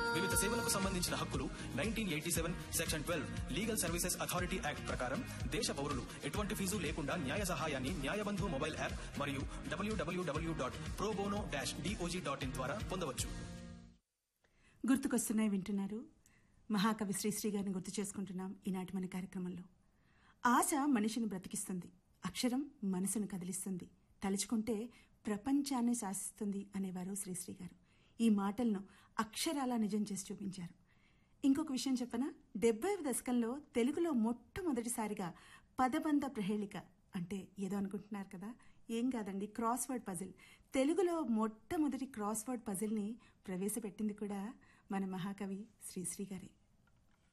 వివిధ సేవలకు సంబంధించిన హక్కులు nineteen eighty seven section twelve legal services authority act ప్రకారం దేశ పౌరులు ఎటువంటి ఫీజు లేకుండా న్యాయ సహాయాన్ని న్యాయబంధు మొబైల్ యాప్ మరియు WWW dot pro bono dash DOJ dot in ద్వారా పొందవచ్చు గుర్తుకొస్తున్నాయి వింటున్నారు మహాకవి శ్రీశ్రీ గారిని గుర్తు చేసుకుంటున్నాం ఈనాటి మన కార్యక్రమంలో ఆశ మనిషిని బ్రతికిస్తుంది అక్షరం మనసును కదిలిస్తుంది తలుచుకుంటే ప్రపంచాన్ని శాసిస్తుంది అనేవారు శ్రీశ్రీ గారు ఈ మాటలను అక్షరాలా నిజం చేసి చూపించారు ఇంకొక విషయం చెప్పనా డెబ్బై దశకంలో తెలుగులో మొట్టమొదటిసారిగా పదబంధ ప్రహేళిక అంటే ఏదో అనుకుంటున్నారు కదా ఏం కాదండి క్రాస్ వర్డ్ పజిల్ తెలుగులో మొట్టమొదటి క్రాస్ వర్డ్ పజిల్ని ప్రవేశపెట్టింది కూడా మన మహాకవి శ్రీశ్రీ గారే